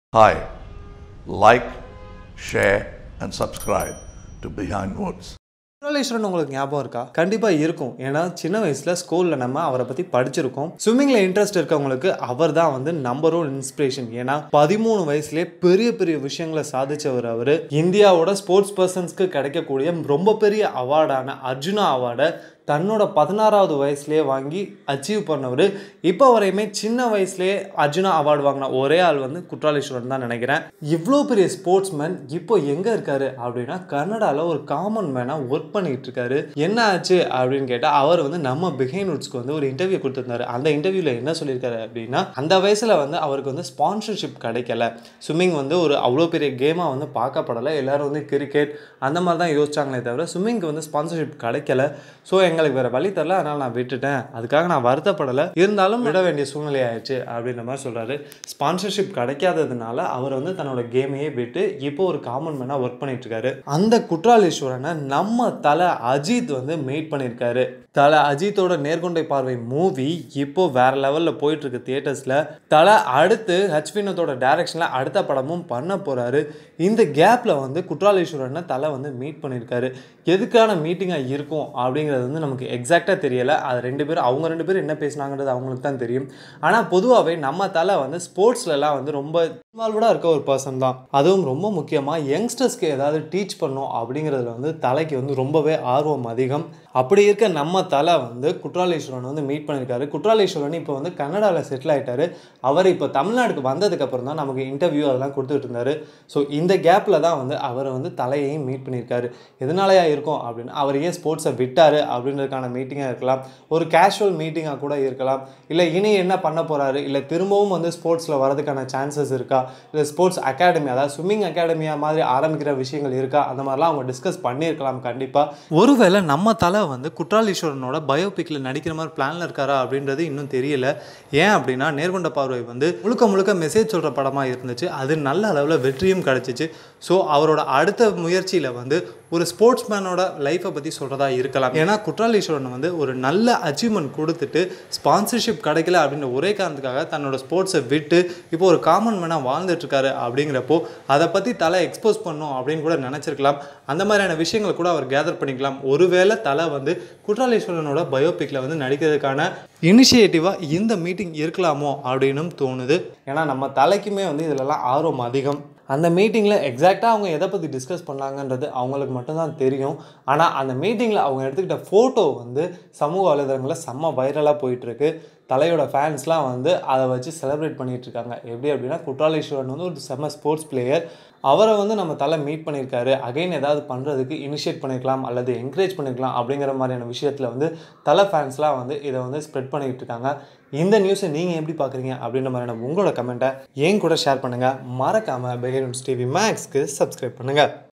Hi, like, share, and subscribe to Behind Woods. குணாலேஸ்வரன் உங்களுக்கு ஞாபகம் இருக்கா கண்டிப்பாக இருக்கும் ஏன்னா சின்ன வயசில் ஸ்கூலில் நம்ம அவரை பற்றி படிச்சிருக்கோம் ஸ்விம்மிங்கில் இன்ட்ரெஸ்ட் இருக்கவங்களுக்கு அவர் தான் வந்து நம்பர் ஒன் இன்ஸ்பிரேஷன் ஏன்னா பதிமூணு வயசுலேயே பெரிய பெரிய விஷயங்களை சாதிச்சவர் அவர் இந்தியாவோட ஸ்போர்ட்ஸ் பர்சன்ஸ்க்கு கிடைக்கக்கூடிய ரொம்ப பெரிய அவார்டான அர்ஜுனா அவார்டை தன்னோட பதினாறாவது வயசுலேயே வாங்கி அச்சீவ் பண்ணவர் இப்போ வரையுமே சின்ன வயசுலேயே அர்ஜுனா அவார்டு வாங்கின ஒரே ஆள் வந்து குற்றாலேஸ்வரன் தான் நினைக்கிறேன் இவ்வளோ பெரிய ஸ்போர்ட்ஸ்மேன் இப்போ எங்கே இருக்காரு அப்படின்னா கன்னடாவில் ஒரு காமன் மேனாக ஒர்க் பண்ணிட்டு இருக்காரு என்ன ஆச்சு அப்படின்னு கேட்டால் அவர் வந்து நம்ம பிஹைன் உட்ஸ்க்கு வந்து ஒரு இன்டர்வியூ கொடுத்துருந்தாரு அந்த இன்டர்வியூவில் என்ன சொல்லியிருக்காரு அப்படின்னா அந்த வயசில் வந்து அவருக்கு வந்து ஸ்பான்சர்ஷிப் கிடைக்கல ஸ்விம்மிங் வந்து ஒரு அவ்வளோ பெரிய கேமாக வந்து பார்க்கப்படலை எல்லாரும் வந்து கிரிக்கெட் அந்த மாதிரி தான் யோசிச்சாங்களே தவிர ஸ்விம்மிங்க்கு வந்து ஸ்பான்சர்ஷிப் கிடைக்கல ஸோ எங்களுக்கு வேறு வழி தரல அதனால் நான் விட்டுட்டேன் அதுக்காக நான் வருத்தப்படலை இருந்தாலும் விட வேண்டிய சூழ்நிலை ஆயிடுச்சு அப்படின்ற மாதிரி சொல்கிறாரு ஸ்பான்சர்ஷிப் கிடைக்காததுனால அவர் வந்து தன்னோட கேமையே விட்டு இப்போ ஒரு காமன் மேனாக ஒர்க் பண்ணிட்டு இருக்காரு அந்த குற்றாலீஸ்வரனை நம்ம தலை அஜித் வந்து மீட் பண்ணியிருக்காரு தலை அஜித்தோட நேர்கொண்டை பார்வை மூவி இப்போ வேற லெவலில் போயிட்டு இருக்கு தியேட்டர்ஸில் தலை அடுத்து ஹச் வினோத்தோட டைரக்ஷனில் அடுத்த படமும் பண்ண போகிறாரு இந்த கேப்பில் வந்து குற்றாலீஸ்வரனை தலை வந்து மீட் பண்ணியிருக்காரு எதுக்கான மீட்டிங்காக இருக்கும் அப்படிங்கிறது வந்து நமக்கு எக்ஸாக்டாக தெரியலை அது ரெண்டு பேரும் அவங்க ரெண்டு பேரும் என்ன பேசுனாங்கிறது அவங்களுக்கு தான் தெரியும் ஆனால் பொதுவாகவே நம்ம தலை வந்து ஸ்போர்ட்ஸ்லலாம் வந்து ரொம்ப இன்வால்வ்டாக இருக்க ஒரு பர்சன் தான் அதுவும் ரொம்ப முக்கியமாக யங்ஸ்டர்ஸ்க்கு ஏதாவது டீச் பண்ணும் அப்படிங்கிறதுல வந்து தலைக்கு வந்து ரொம்பவே ஆர்வம் அதிகம் அப்படி இருக்க நம்ம தலை வந்து குற்றாலேஸ்வரன் வந்து மீட் பண்ணியிருக்காரு குற்றாலேஸ்வரன் இப்போ வந்து கன்னடாவில் செட்டில் ஆகிட்டாரு அவர் இப்போ தமிழ்நாட்டுக்கு வந்ததுக்கப்புறம் தான் நமக்கு இன்டர்வியூ அதெல்லாம் கொடுத்துட்டு இருந்தாரு ஸோ இந்த கேப்பில் தான் வந்து அவர் வந்து தலையையும் மீட் பண்ணியிருக்காரு எதனாலயா இருக்கும் அப்படின்னு அவர் ஏன் ஸ்போர்ட்ஸை விட்டார் அப்படின்றதுக்கான மீட்டிங்காக இருக்கலாம் ஒரு கேஷுவல் மீட்டிங்காக கூட இருக்கலாம் இல்லை இனி என்ன பண்ண போகிறாரு இல்லை திரும்பவும் வந்து ஸ்போர்ட்ஸில் வரதுக்கான சான்சஸ் இருக்கா இல்லை ஸ்போர்ட்ஸ் அகாடமி அதாவது ஸ்விம்மிங் அகாடமியாக மாதிரி ஆரம்பிக்கிற விஷயங்கள் இருக்கா அந்த மாதிரிலாம் அவங்க டிஸ்கஸ் பண்ணியிருக்கலாம் கண்டிப்பாக ஒருவேளை நம்ம தலை வந்து குற்றாலீஸ்வரனோட பயோபிக்கில் நடிக்கிற மாதிரி பிளானில் இருக்காரா அப்படின்றது இன்னும் தெரியல ஏன் அப்படின்னா நேர்கொண்ட பார்வை வந்து முழுக்க முழுக்க மெசேஜ் சொல்கிற படமாக இருந்துச்சு அது நல்ல அளவில் வெற்றியும் கிடச்சிச்சு ஸோ அவரோட அடுத்த முயற்சியில் வந்து ஒரு ஸ்போர்ட்ஸ் மேனோட லைஃப்பை பற்றி சொல்கிறதா இருக்கலாம் ஏன்னா குற்றாலீஸ்வரன் வந்து ஒரு நல்ல அச்சீவ்மெண்ட் கொடுத்துட்டு ஸ்பான்சர்ஷிப் கிடைக்கல அப்படின்ற ஒரே காரணத்துக்காக தன்னோட ஸ்போர்ட்ஸை விட்டு இப்போ ஒரு காமன் மேனாக வாழ்ந்துட்டுருக்காரு அப்படிங்கிறப்போ அதை பற்றி தலை எக்ஸ்போஸ் பண்ணும் அப்படின்னு கூட நினச்சிருக்கலாம் அந்த மாதிரியான விஷயங்களை கூட அவர் கேதர் பண்ணிக்கலாம் ஒருவேளை தலை வந்து குற்றாலீஸ்வரனோட பயோபிக்கில் வந்து நடிக்கிறதுக்கான இனிஷியேட்டிவாக இந்த மீட்டிங் இருக்கலாமோ அப்படின்னும் தோணுது ஏன்னா நம்ம தலைக்குமே வந்து இதிலலாம் ஆர்வம் அதிகம் அந்த மீட்டிங்கில் எக்ஸாக்டாக அவங்க எதை பற்றி டிஸ்கஸ் பண்ணாங்கன்றது அவங்களுக்கு மட்டும்தான் தெரியும் ஆனால் அந்த மீட்டிங்கில் அவங்க எடுத்துக்கிட்ட ஃபோட்டோ வந்து சமூக வலைதளங்களில் செம்ம வைரலாக போயிட்டுருக்கு தலையோட ஃபேன்ஸ்லாம் வந்து அதை வச்சு செலிப்ரேட் பண்ணிகிட்டு இருக்காங்க எப்படி அப்படின்னா குற்றாலேஸ்வரன் வந்து ஒரு செம்ம ஸ்போர்ட்ஸ் பிளேயர் அவரை வந்து நம்ம தலை மீட் பண்ணியிருக்காரு அகைன் ஏதாவது பண்ணுறதுக்கு இனிஷியேட் பண்ணியிருக்கலாம் அல்லது என்கரேஜ் பண்ணியிருக்கலாம் அப்படிங்கிற மாதிரியான விஷயத்தில் வந்து தலை ஃபேன்ஸ்லாம் வந்து இதை வந்து ஸ்ப்ரெட் பண்ணிகிட்டு இருக்காங்க இந்த நியூஸை நீங்கள் எப்படி பார்க்குறீங்க அப்படின்ற மாதிரியான உங்களோட கமெண்ட்டை என் கூட ஷேர் பண்ணுங்கள் மறக்காமல் பெஹரூன்ஸ் டிவி மேக்ஸ்க்கு சப்ஸ்கிரைப் பண்ணுங்கள்